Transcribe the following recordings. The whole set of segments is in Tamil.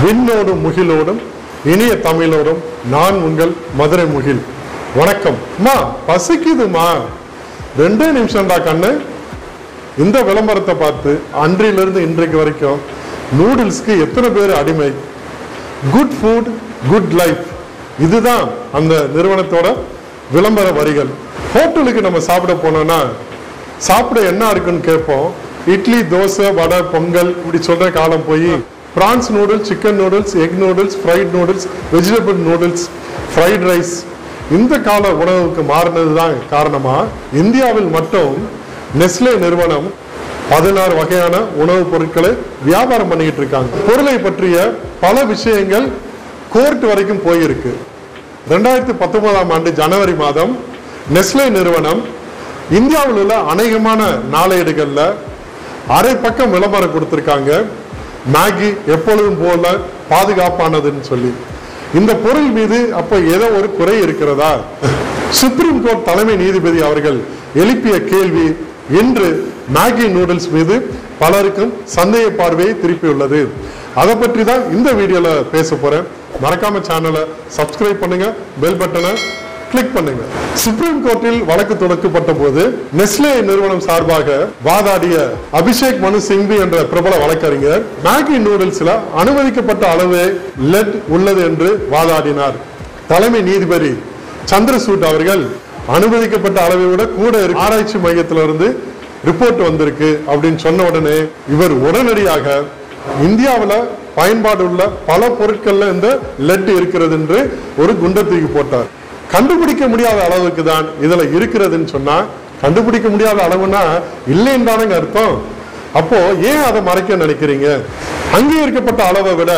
விண்ணோடும் முகிலோடும் இனிய தமிழோடும் நான் உங்கள் மதுரை முகில் வணக்கம் அம்மா பசிக்குதுமா ரெண்டே நிமிஷம்டா கண்ணு இந்த விளம்பரத்தை பார்த்து அன்றிலிருந்து இன்றைக்கு வரைக்கும் நூடுல்ஸ்க்கு எத்தனை பேர் அடிமை குட் ஃபுட் குட் லைஃப் இதுதான் அந்த நிறுவனத்தோட விளம்பர வரிகள் ஹோட்டலுக்கு நம்ம சாப்பிட போனோம்னா சாப்பிட என்ன இருக்குன்னு கேட்போம் இட்லி தோசை வடை பொங்கல் இப்படி சொல்ற காலம் போய் prawns noodles chicken noodles egg noodles fried noodles vegetable noodles fried rice இந்த கால உணவுக்கு மாறினது தான் காரணமா இந்தியாவில் மட்டும் நெஸ்லே நிறுவனம் பதினாறு வகையான உணவுப் பொருட்களை வியாபாரம் பண்ணிக்கிட்டு இருக்காங்க பொருளை பற்றிய பல விஷயங்கள் கோர்ட் வரைக்கும் போயிருக்கு ரெண்டாயிரத்தி பத்தொன்பதாம் ஆண்டு ஜனவரி மாதம் நெஸ்லே நிறுவனம் இந்தியாவில் உள்ள அநேகமான நாளேடுகள்ல அரை பக்கம் விளம்பரம் கொடுத்திருக்காங்க மேகி எப்பொழுதும் போல பாதுகாப்பானதுன்னு சொல்லி இந்த பொருள் மீது அப்ப ஏதோ ஒரு குறை இருக்கிறதா சுப்ரீம் கோர்ட் தலைமை நீதிபதி அவர்கள் எழுப்பிய கேள்வி இன்று மேகி நூடுல்ஸ் மீது பலருக்கும் சந்தேக பார்வையை திருப்பியுள்ளது அதை பற்றி தான் இந்த வீடியோல பேச போறேன் மறக்காம சேனலை சப்ஸ்கிரைப் பண்ணுங்க பெல் பட்டனை கிளிக் பண்ணுங்க சுப்ரீம் கோர்ட்டில் வழக்கு தொடக்கப்பட்ட போது நெஸ்லே நிறுவனம் சார்பாக வாதாடிய அபிஷேக் மனு சிங்வி என்ற பிரபல வழக்கறிஞர் மேகி நூடுல்ஸ்ல அனுமதிக்கப்பட்ட அளவே லெட் உள்ளது என்று வாதாடினார் தலைமை நீதிபதி சந்திரசூட் அவர்கள் அனுமதிக்கப்பட்ட அளவை விட கூட இருக்கு ஆராய்ச்சி மையத்திலிருந்து ரிப்போர்ட் வந்திருக்கு அப்படின்னு சொன்ன உடனே இவர் உடனடியாக இந்தியாவில் பயன்பாடு உள்ள பல பொருட்கள்ல இந்த லெட் இருக்கிறது என்று ஒரு குண்டை தூக்கி போட்டார் கண்டுபிடிக்க முடியாத அளவுக்கு தான் இதுல இருக்கிறதுன்னு சொன்னா கண்டுபிடிக்க முடியாத அளவுனா இல்லைன்னு தானங்க அர்த்தம் அப்போ ஏன் அதை மறைக்க நினைக்கிறீங்க அங்கீகரிக்கப்பட்ட அளவை விட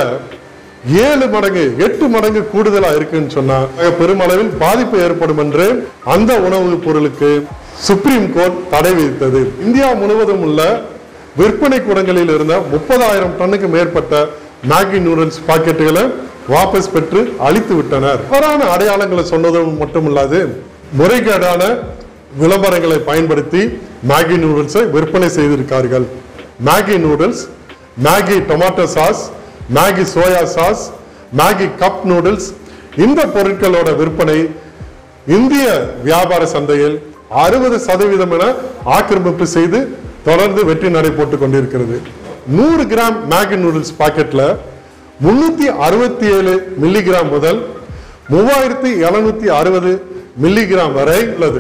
ஏழு மடங்கு எட்டு மடங்கு கூடுதலா இருக்குன்னு சொன்னா பெருமளவில் பாதிப்பு ஏற்படும் என்று அந்த உணவுப் பொருளுக்கு சுப்ரீம் கோர்ட் தடை விதித்தது இந்தியா முழுவதும் உள்ள விற்பனை கூடங்களில் இருந்த முப்பதாயிரம் டன்னுக்கு மேற்பட்ட மேகி நூடுல்ஸ் பாக்கெட்டுகளை வாபஸ் பெற்று அழித்து விட்டனர் தவறான அடையாளங்களை சொன்னதும் மட்டுமில்லாது முறைகேடான விளம்பரங்களை பயன்படுத்தி மேகி நூடுல்ஸை விற்பனை செய்திருக்கார்கள் Maggi noodles Maggi tomato sauce Maggi soya sauce Maggi cup noodles இந்த பொருட்களோட விற்பனை இந்திய வியாபார சந்தையில் அறுபது சதவீதம் என ஆக்கிரமிப்பு செய்து தொடர்ந்து வெற்றி நடை போட்டுக் கொண்டிருக்கிறது நூறு கிராம் மேகி நூடுல்ஸ் பாக்கெட்ல முன்னூத்தி அறுபத்தி ஏழு மில்லிகிராம் முதல் மூவாயிரத்தி எழுநூத்தி அறுபது மில்லிகிராம் வரை உள்ளது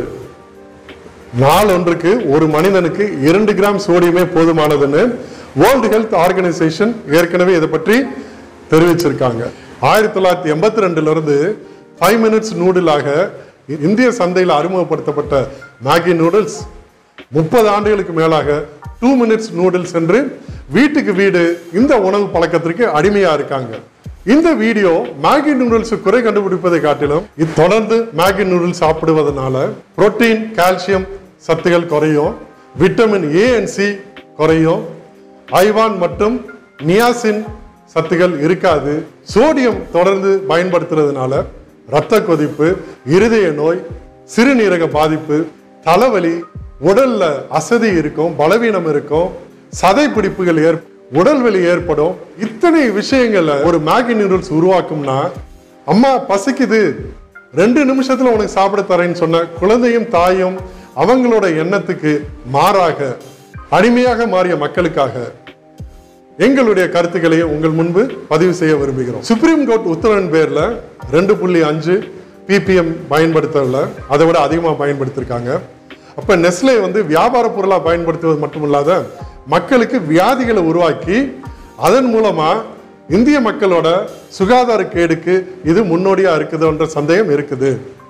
நாள் ஒன்றுக்கு ஒரு மனிதனுக்கு இரண்டு கிராம் சோடியமே போதுமானதுன்னு வேர்ல்டு ஹெல்த் ஆர்கனைசேஷன் ஏற்கனவே இதை பற்றி தெரிவிச்சிருக்காங்க ஆயிரத்தி தொள்ளாயிரத்தி எண்பத்தி ரெண்டுல இருந்து ஃபைவ் மினிட்ஸ் நூடுலாக இந்திய சந்தையில் அறிமுகப்படுத்தப்பட்ட மேகி நூடுல்ஸ் முப்பது ஆண்டுகளுக்கு மேலாக டூ மினிட்ஸ் நூடுல்ஸ் என்று வீட்டுக்கு வீடு இந்த உணவு பழக்கத்திற்கு அடிமையா இருக்காங்க இந்த வீடியோ மேகி நூடுல்ஸ் குறை கண்டுபிடிப்பதை காட்டிலும் இது தொடர்ந்து மேகி நூடுல்ஸ் சாப்பிடுவதனால புரோட்டீன் கால்சியம் சத்துகள் குறையும் விட்டமின் ஏ அண்ட் சி குறையும் ஐவான் மற்றும் நியாசின் சத்துகள் இருக்காது சோடியம் தொடர்ந்து பயன்படுத்துறதுனால இரத்த கொதிப்பு இருதய நோய் சிறுநீரக பாதிப்பு தலைவலி உடல்ல அசதி இருக்கும் பலவீனம் இருக்கும் சதை பிடிப்புகள் ஏற் உடல் வலி ஏற்படும் இத்தனை விஷயங்களை ஒரு மேகி நூடுல்ஸ் உருவாக்கும்னா அம்மா பசிக்குது ரெண்டு நிமிஷத்துல உனக்கு சாப்பிட தரேன்னு சொன்ன குழந்தையும் தாயும் அவங்களோட எண்ணத்துக்கு மாறாக அடிமையாக மாறிய மக்களுக்காக எங்களுடைய கருத்துக்களை உங்கள் முன்பு பதிவு செய்ய விரும்புகிறோம் சுப்ரீம் கோர்ட் உத்தரவின் பேர்ல ரெண்டு புள்ளி அஞ்சு பிபிஎம் பயன்படுத்தல அதை விட அதிகமாக பயன்படுத்திருக்காங்க அப்ப நெஸ்லே வந்து வியாபார பொருளா பயன்படுத்துவது மட்டுமில்லாத மக்களுக்கு வியாதிகளை உருவாக்கி அதன் மூலமா இந்திய மக்களோட சுகாதார கேடுக்கு இது முன்னோடியா இருக்குதுன்ற சந்தேகம் இருக்குது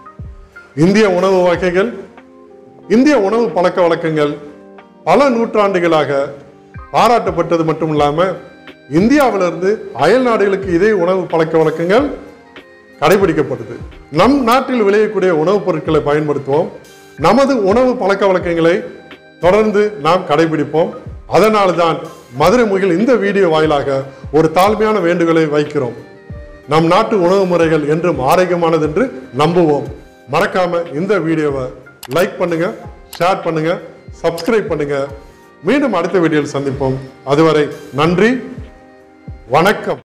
இந்திய உணவு வகைகள் இந்திய உணவு பழக்க வழக்கங்கள் பல நூற்றாண்டுகளாக பாராட்டப்பட்டது மட்டும் இல்லாம இந்தியாவிலிருந்து அயல் நாடுகளுக்கு இதே உணவு பழக்க வழக்கங்கள் கடைபிடிக்கப்படுது நம் நாட்டில் விளையக்கூடிய உணவுப் பொருட்களை பயன்படுத்துவோம் நமது உணவு பழக்க வழக்கங்களை தொடர்ந்து நாம் கடைபிடிப்போம் அதனால தான் மதுரை முகில் இந்த வீடியோ வாயிலாக ஒரு தாழ்மையான வேண்டுகோளை வைக்கிறோம் நம் நாட்டு உணவு முறைகள் என்றும் ஆரோக்கியமானது என்று நம்புவோம் மறக்காம இந்த வீடியோவை லைக் பண்ணுங்க ஷேர் பண்ணுங்க சப்ஸ்கிரைப் பண்ணுங்க மீண்டும் அடுத்த வீடியோவில் சந்திப்போம் அதுவரை நன்றி வணக்கம்